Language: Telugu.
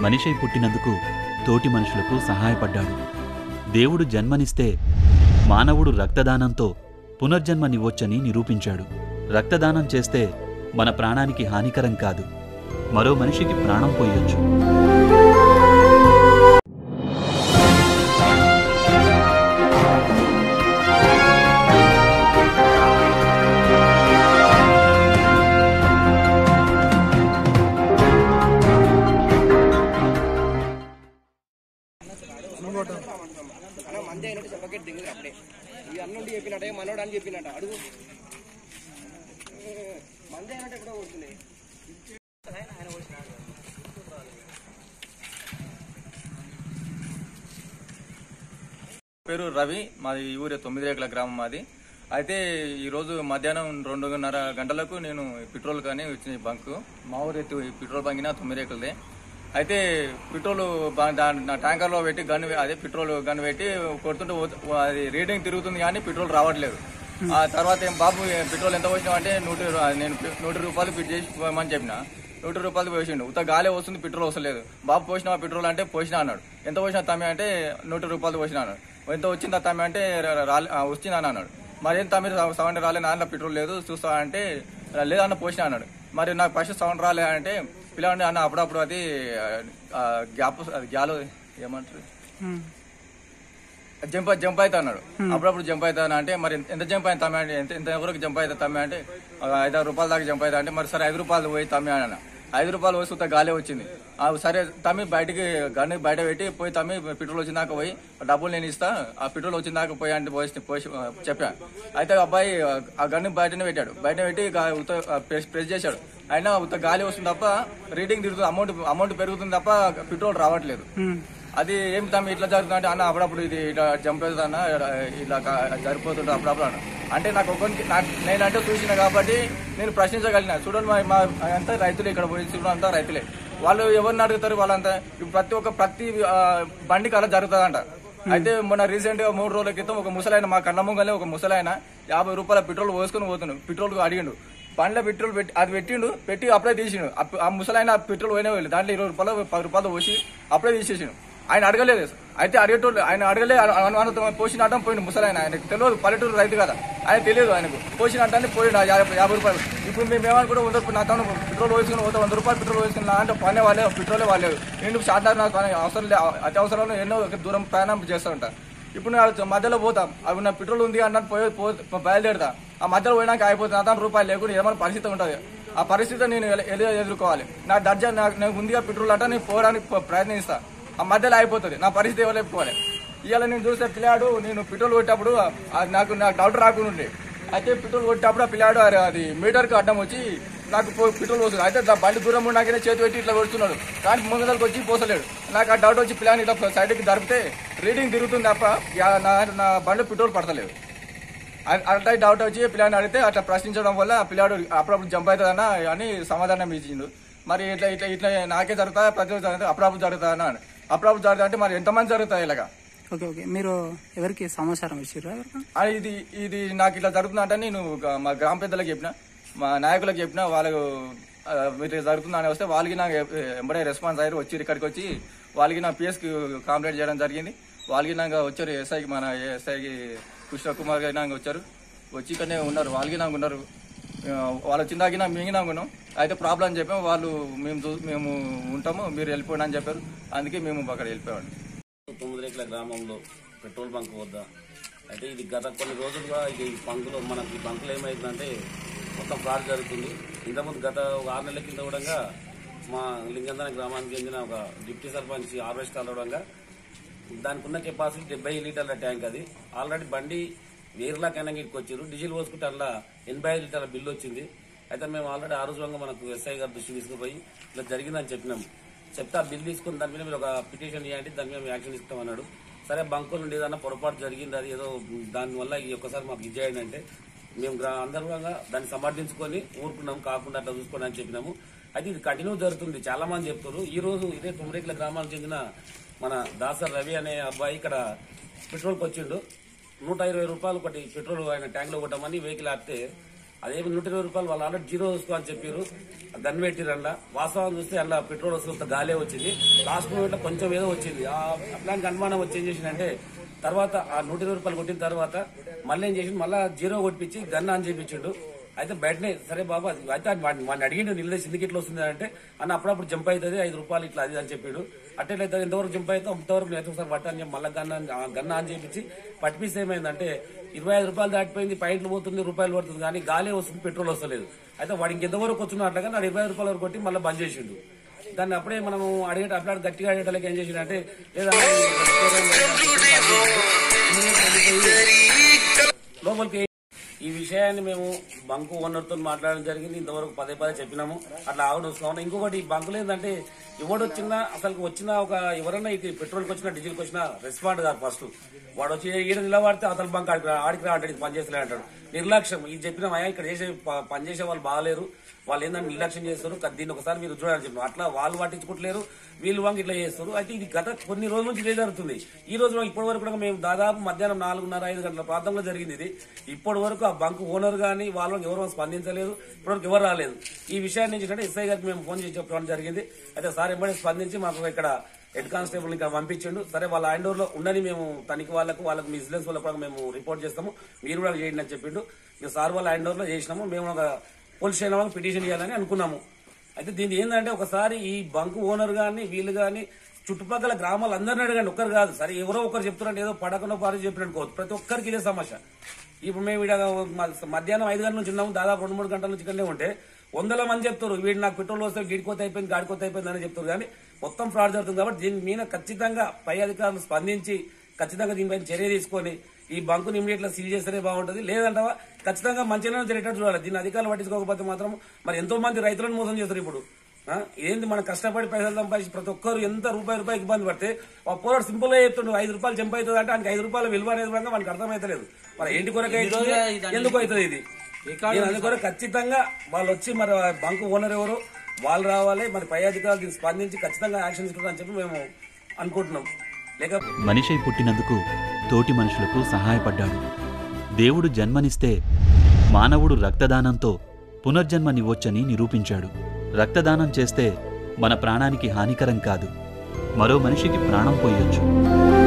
మనిషై పుట్టినందుకు తోటి మనుషులకు సహాయపడ్డాడు దేవుడు జన్మనిస్తే మానవుడు రక్తదానంతో పునర్జన్మనివ్వొచ్చని నిరూపించాడు రక్తదానం చేస్తే మన ప్రాణానికి హానికరం కాదు మరో మనిషికి ప్రాణం పోయొచ్చు అన్న మంది అయినట్టు చెప్పకెట్ దిగురు అప్పుడే ఈ అన్నుండి చెప్పినట్టే మనోడు అని చెప్పినట్ట అడుగు మంది అయినట్టు ఎప్పుడో కొడుతుంది పేరు రవి మాది ఈ ఊరే తొమ్మిది రేకుల గ్రామం మాది అయితే ఈ రోజు మధ్యాహ్నం రెండున్నర గంటలకు నేను పెట్రోల్ కానీ వచ్చిన బంక్ మా ఊరు ఎత్తు ఈ పెట్రోల్ బంకిన తొమ్మిది రేకులదే అయితే పెట్రోల్ బ- దా- నా ట్యాంకర్లో పెట్టి గన్ అదే పెట్రోల్ గన్ పెట్టి కొడుతుంటే పోతు- అది రీడింగ్ తిరుగుతుంది కానీ పెట్రోల్ రావట్లేదు ఆ తర్వాత ఏం బాబు ఏ పెట్రోల్ ఎంత పోసినావు అంటే నూట ఇరవై- నేను పె- నూట రూపాయలు ఫిట్ చేసి పోయమని చెప్పిన నూట రూపాయలు పోసిండు ఉత్త గాలే వస్తుంది పెట్రోల్ వస్తలేదు బాబు పోసినా పెట్రోల్ అంటే పోసినా అన్నాడు ఎంత పోసినా తమ్మి అంటే నూట రూపాయలు పోసినా అన్నాడు ఎంత వచ్చిందా తమ్మి అంటే రా- రాలే ఆ, వచ్చిందా అని అన్నాడు మరి ఏం తమ్మి సౌండ్ రాలే నాన్న పెట్రోల్ లేదు చూస్తా అంటే లేదన్న పోసినా అన్నాడు మరి నాకు ఫస్ట్ సౌండ్ రాలే అంటే పిల్లవాడిని అన్న అప్పుడప్పుడు అది ఆ, గ్యాప్ అది గ్యాలో ఏమంటారు జంప్ జంప్ అవుతా అన్నాడు అప్పుడప్పుడు జంప్ అవుతా అంటే మరి ఎంత జంప్ అయింది తమ్మి అంటే ఎంత ఎంత వరకు జంప్ అవుతా తమ్మి అంటే ఆ, ఐదారు రూపాయల దాకా జంప్ అవుతా అంటే మరి సరే ఐదు రూపాయలు పోయి తమ్మి అన్న ఐదు రూపాయలు పోయి సుత్త గాలే వచ్చింది ఆ, సరే తమ్మి బయటికి గన్ను బయట పెట్టి పోయి తమ్మి పెట్రోల్ వచ్చిన దాకా పోయి డబ్బులు నేను ఇస్తా ఆ పెట్రోల్ వచ్చిన దాకా పోయి అంటే పోసి పోసి ఆ, చెప్పా అయితే ఆ అబ్బాయి ఆ, ఆ గన్ను బయటనే పెట్టాడు బయట పెట్టి గా- ఉత్త ఆ, ప్రెస్ ప్రెస్ చేశాడు అయినా ఉత్త గాలి వస్తుంది తప్ప రీడింగ్ తిరుగుతుంది అమౌంట్ అమౌంట్ పెరుగుతుంది తప్ప పెట్రోల్ రావట్లేదు అది ఏం తమ్మి ఇట్లా జరుగుతుంది అంటే అన్న అప్పుడప్పుడు ఇది ఇట్లా జంప్ అవుతుంది అన్న ఇలా కా- జరిపోతుంటే అప్పుడప్పుడు అన్న అంటే నాకు ఒకరికి నాకు నేనంటే చూసిన కాబట్టి నేను ప్రశ్నించగలిగిన చూడండి మా మా అంతా రైతులే ఇక్కడ పోయి చూడండి అంతా రైతులే వాళ్ళు ఎవరిని అడుగుతారు వాళ్ళంతా ఇప్పుడు ప్రతి ఒక్క ప్రతి ఆ, బండికి అలా జరుగుతుందంట అయితే మొన్న రీసెంట్ గా మూడు రోజుల క్రితం ఒక ముసలాయన మా కన్న ముంగలే ఒక ముసలాయన యాభై రూపాయల పెట్రోల్ పోసుకొని పోతున్నాడు పెట్రోల్ అడిగిండు బండ్లో పెట్రోల్ పెట్టి అది పెట్టిండు పెట్టి అప్పుడే తీసిండు అప్పు- ఆ ముసలాయన ఆ పెట్రోల్ పోయినా వెళ్ళి దాంట్లో ఇరవై రూపాయలు పది రూపాయలు పోసి అప్పుడే తీసేసిండు ఆయన అడగలేదు అయితే అడిగేటోళ్ళు ఆయన అడగలే అనుమానంతో పోసిన అడ్డం పోయిండు ముసలాయన ఆయనకు తెలియదు పల్లెటూరు రైతు కదా ఆయన తెలియదు ఆయనకు పోసిన అడ్డాన్ని పోయిండు ఆ యాభై యాభై రూపాయలు ఇప్పుడు మేము ఏమనుకుంటే వంద రూపాయలు నా తను పెట్రోల్ వేసుకుని పోతే వంద రూపాయలు పెట్రోల్ వేసుకుని నా అంటే పనే వాళ్ళే పెట్రోలే వాళ్ళే నేను షార్ట్ నాకు పని అవసరం లేదు అత్యవసరంలో ఎన్నో దూరం ప్రయాణం చేస్తూ ఉంటా ఇప్పుడు నేను మధ్యలో పోతాం అవి నా పెట్రోల్ ఉంది అన్నట్టు పోయి పో బయలుదేరుతా ఆ మధ్యలో పోయినాక అయిపోతుంది నా తను రూపాయలు లేకుండా ఏమైనా పరిస్థితి ఉంటుంది ఆ పరిస్థితి నేను ఎలా- ఎలా ఎదుర్కోవాలి నా దర్జా నాకు నాకు ఉందిగా పెట్రోల్ అంటే నేను పోవడానికి ప- ప్రయత్నిస్తా ఆ మధ్యలో అయిపోతుంది నా పరిస్థితి ఎవరు చెప్పుకోవాలి ఇవాళ నేను చూస్తే పిల్లాడు నేను పెట్రోల్ కొట్టేటప్పుడు ఆ నాకు నాకు డౌట్ రాకుండా ఉండే అయితే పెట్రోల్ కొట్టేటప్పుడు ఆ పిల్లాడు అరే అది మీటర్కి అడ్డం వచ్చి నాకు పో- పెట్రోల్ పోస్తుంది అయితే దా బండి దూరం ఉన్నాకనే చేతి పెట్టి ఇట్లా కొడుతున్నాడు కానీ ముందరకు వచ్చి పోసలేడు నాకు ఆ డౌట్ వచ్చి పిల్లని ఇట్లా సైడ్కి జరిపితే రీడింగ్ తిరుగుతుంది తప్ప యా- నా నా బండి పెట్రోల్ పడతలేదు అ- అట్లా డౌట్ వచ్చి పిల్లని అడిగితే అట్లా ప్రశ్నించడం వల్ల ఆ పిల్లాడు అప్పుడప్పుడు జంప్ అవుతుందన్న అని సమాధానం ఇచ్చిండు మరి ఇట్లా ఇట్లా ఇట్లా నాకే జరుగుతా ప్రతి జరుగుతా అప్పుడప్పుడు జరుగుతా అన్న అప్పుడప్పుడు జరుగుతా అంటే మరి ఎంతమంది జరుగుతాయి ఇలాగా ఓకే ఓకే మీరు ఎవరికి సమాచారం ఇచ్చిర్రా ఎవరికి ఆ, ఇది ఇది నాకు ఇట్లా జరుగుతుందంటే నేను ఒక- మా గ్రామ పెద్దలకు చెప్పిన మా నాయకులకు చెప్పిన వాళ్ళు ఆ, మీరు జరుగుతుందని వస్తే వాళ్ళకి నాకు ఎంబడే రెస్పాన్స్ అయ్యారు వచ్చి ఇక్కడికి వచ్చి వాళ్ళకి నా పిఎస్కి కంప్లైంట్ చేయడం జరిగింది వాళ్ళకి నాకు వచ్చారు ఎస్ఐకి మన ఎస్ఐకి కృష్ణ కుమార్ గారు నాకు వచ్చారు వచ్చి ఇక్కడనే ఉన్నారు వాళ్ళకి నాకు ఉన్నారు ఆ, వాళ్ళు వచ్చిందాకి నాకు మింగి నాకు ఉన్నాం అయితే ప్రాబ్లం అని చెప్పాము వాళ్ళు మేము చూ- మేము ఉంటాము మీరు వెళ్ళిపోండి అని చెప్పారు అందుకే మేము అక్కడ వెళ్ళిపోయామండి తొమ్మిది రేట్ల గ్రామంలో పెట్రోల్ బంక్ వద్ద అయితే ఇది గత కొన్ని రోజులుగా ఇది ఈ బంకులో మనకి ఈ బంకులో ఏమైందంటే మొత్తం ఫ్రాడ్ జరుగుతుంది ఇంతకుముందు గత ఒక ఆరు నెలల కింద కూడా మా లింగందన గ్రామానికి చెందిన ఒక డిప్టీ సర్పంచ్ హార్వెస్ట్ అలవడంగా దానికి ఉన్న కెపాసిటీ డెబ్బై లీటర్ల ట్యాంక్ అది ఆల్రెడీ బండి వేరులా కనగిరికి వచ్చారు డీజిల్ పోసుకుంటే అలా ఎనభై ఐదు లీటర్ల బిల్లు వచ్చింది అయితే మేము ఆల్రెడీ ఆ రోజు మనకు ఎస్ఐ గారి దృష్టికి తీసుకుపోయి ఇలా జరిగిందని చెప్పినాము చెప్తే ఆ బిల్ తీసుకుని దాని మీద మీరు ఒక పిటిషన్ ఇవ్వండి దాని మీద మేము యాక్షన్ ఇస్తామన్నాడు సరే బంకు నుండి ఏదన్నా పొరపాటు జరిగింది అది ఏదో దానివల్ల ఈ ఒక్కసారి మాకు ఇది చేయండి అంటే మేము గ్రా- అందరంగా దాన్ని సమర్థించుకొని ఊరుకున్నాం కాకుండా అట్లా చూసుకోండి అని చెప్పినాము అయితే ఇది కంటిన్యూ జరుగుతుంది చాలా మంది చెప్తారు ఈ రోజు ఇదే తుమ్మరేకుల గ్రామానికి చెందిన మన దాసర్ రవి అనే అబ్బాయి ఇక్కడ పెట్రోల్కి వచ్చిండు నూట ఇరవై రూపాయలు ఒకటి పెట్రోల్ ఆయన ట్యాంక్ లో కొట్టమని వెహికల్ ఆపితే అదే నూట ఇరవై రూపాయలు వాళ్ళు ఆల్రెడీ జీరో చూసుకో అని చెప్పారు గన్ పెట్టిరు అందులో వాస్తవం చూస్తే అందులో పెట్రోల్ వస్తుంది గాలే వచ్చింది లాస్ట్ మూమెంట్ లో కొంచెం ఏదో వచ్చింది ఆ అట్లాంటి అనుమానం వచ్చి ఏం చేసిందంటే తర్వాత ఆ నూట ఇరవై రూపాయలు కొట్టిన తర్వాత మళ్ళీ ఏం చేసి మళ్ళీ జీరో కొట్టించి గన్ ఆన్ చేయించిండు అయితే బయటనే సరే బాబా అది అయితే వాడిని వాడిని అడిగిండు నిలదీసి ఎందుకు ఇట్లా వస్తుంది అంటే అన్న అప్పుడప్పుడు జంప్ అవుతుంది ఐదు రూపాయలు ఇట్లా అది అని చెప్పాడు అట్టేట్లయితే ఎంతవరకు జంప్ అయితే అంతవరకు నేను ఒకసారి పట్టాను చెప్పి మళ్ళీ గన్న గన్న ఆన్ చేయించి పట్టిపిస్తే ఏమైందంటే ఇరవై ఐదు రూపాయలు దాటిపోయింది పాయింట్లు పోతుంది రూపాయలు పడుతుంది కానీ గాలే వస్తుంది పెట్రోల్ వస్తలేదు అయితే వాడికి ఇంకెంతవరకు వచ్చినా అట్లా కానీ ఇరవై ఐదు రూపాయల వరకు కొట్టి మళ్ళీ బంద్ చేసిండు దాన్ని అప్పుడే మనం అడిగే అట్లా గట్టిగా అడిగేటలకి ఏం చేసిండు అంటే లేదా లోపలికి ఈ విషయాన్ని మేము బంకు ఓనర్తో మాట్లాడడం జరిగింది ఇంతవరకు పదే పదే చెప్పినాము అట్లా ఆవిడ వస్తున్నాం ఇంకొకటి ఈ బంకులు ఏంటంటే ఎవడు వచ్చినా అసలు వచ్చిన ఒక ఎవరన్నా ఇది పెట్రోల్కి వచ్చినా డీజిల్కి వచ్చినా రెస్పాండ్ కాదు ఫస్ట్ వాడు వచ్చి ఈడ నిలబడితే అతల బంక్ ఆడికి రా ఆడికి రా అంటాడు ఇది పని చేస్తలే అంటాడు నిర్లక్ష్యం ఇది చెప్పిన అయ్యా ఇక్కడ చేసే ప- పని చేసే వాళ్ళు బాగాలేరు వాళ్ళు ఏంటంటే నిర్లక్ష్యం చేస్తారు కా- దీన్ని ఒకసారి మీరు చూడాలని చెప్పిన అట్లా వాళ్ళు పట్టించుకుంటలేరు వీళ్ళు వంగి ఇట్లా చేస్తారు అయితే ఇది గత కొన్ని రోజుల నుంచి ఇదే జరుగుతుంది ఈ రోజు ఇప్పటి వరకు కూడా మేము దాదాపు మధ్యాహ్నం నాలుగున్నర ఐదు గంటల ప్రాంతంలో జరిగింది ఇది ఇప్పటి వరకు ఆ బంక్ ఓనర్ గానీ వాళ్ళకి ఎవరు స్పందించలేదు ఇప్పటివరకు ఎవరు రాలేదు ఈ విషయాన్ని ఏంటంటే ఎస్ఐ గారికి మేము ఫోన్ చేసి చెప్పడం జరిగింది అయితే సార్ ఎంబడి స్పందించి మాకు ఇక్కడ హెడ్ కానిస్టేబుల్ ఇక్కడ పంపించిండు సరే వాళ్ళ హ్యాండ్ ఓవర్ లో ఉండని మేము తనిఖీ వాళ్ళకు వాళ్ళకి విజిలెన్స్ వాళ్ళకు కూడా మేము రిపోర్ట్ చేస్తాము మీరు కూడా చేయండి అని చెప్పిండు ఇక సార్ వాళ్ళ హ్యాండ్ ఓవర్ లో చేసినాము మేము ఒక పోలీస్ స్టేషన్ వాళ్ళకి పిటిషన్ చేయాలని అనుకున్నాము అయితే దీని ఏంటంటే ఒకసారి ఈ బంక్ ఓనర్ గాని వీళ్ళు గాని చుట్టుపక్కల గ్రామాలు అందరిని అడగండి ఒక్కరు కాదు సరే ఎవరో ఒకరు చెప్తున్నారంటే ఏదో పడకనో పారి చెప్పినట్టుకోవచ్చు ప్రతి ఒక్కరికి ఇదే సమస్య ఇప్పుడు మేము ఇక్కడ మధ్యాహ్నం ఐదు గంటల నుంచి ఉన్నాము దాదాపు రెండు మూడు గంటల నుంచి ఇక్కడనే ఉంటే వందల మంది చెప్తారు వీడు నాకు పెట్రోల్ వస్తే గీడికోత అయిపోయింది గాడికోత అయిపోయింది అని చెప్తారు కానీ మొత్తం ఫ్రాడ్ జరుగుతుంది కాబట్టి దీని మీద ఖచ్చితంగా పై అధికారులు స్పందించి ఖచ్చితంగా దీనిపైన చర్య తీసుకొని ఈ బంకుని ఇమీడియట్ గా సీల్ చేస్తేనే బాగుంటుంది లేదంటావా ఖచ్చితంగా మంచిగా జరిగేటట్టు చూడాలి దీన్ని అధికారులు పట్టించుకోకపోతే మాత్రం మరి ఎంతో మంది రైతులను మోసం చేస్తారు ఇప్పుడు ఆ? ఏంది మనం కష్టపడి పైసలు సంపాదించి ప్రతి ఒక్కరు ఎంత రూపాయి రూపాయికి ఇబ్బంది పడితే ఆ పోరాడు సింపుల్ గా చెప్తుండు ఐదు రూపాయలు జంప్ అవుతుంది అంటే ఆయనకి ఐదు రూపాయల విలువ అనేది కూడా మనకు అర్థమైతలేదు మరి ఏంటి కొరకు అవుతుంది? ఎందుకు అవుతుంది ఇది నేను అందుకొరకు ఖచ్చితంగా వాళ్ళు వచ్చి మరి ఆ బంకు ఓనర్ ఎవరు వాళ్ళు రావాలి మరి పై అధికారులు దీనికి స్పందించి ఖచ్చితంగా యాక్షన్ తీసుకుంటారని చెప్పి మేము అనుకుంటున్నాం లేక మనిషై పుట్టినందుకు తోటి మనుషులకు సహాయపడ్డాడు దేవుడు జన్మనిస్తే మానవుడు రక్తదానంతో పునర్జన్మనివ్వొచ్చని నిరూపించాడు రక్తదానం చేస్తే మన ప్రాణానికి హానికరం కాదు మరో మనిషికి ప్రాణం పోయొచ్చు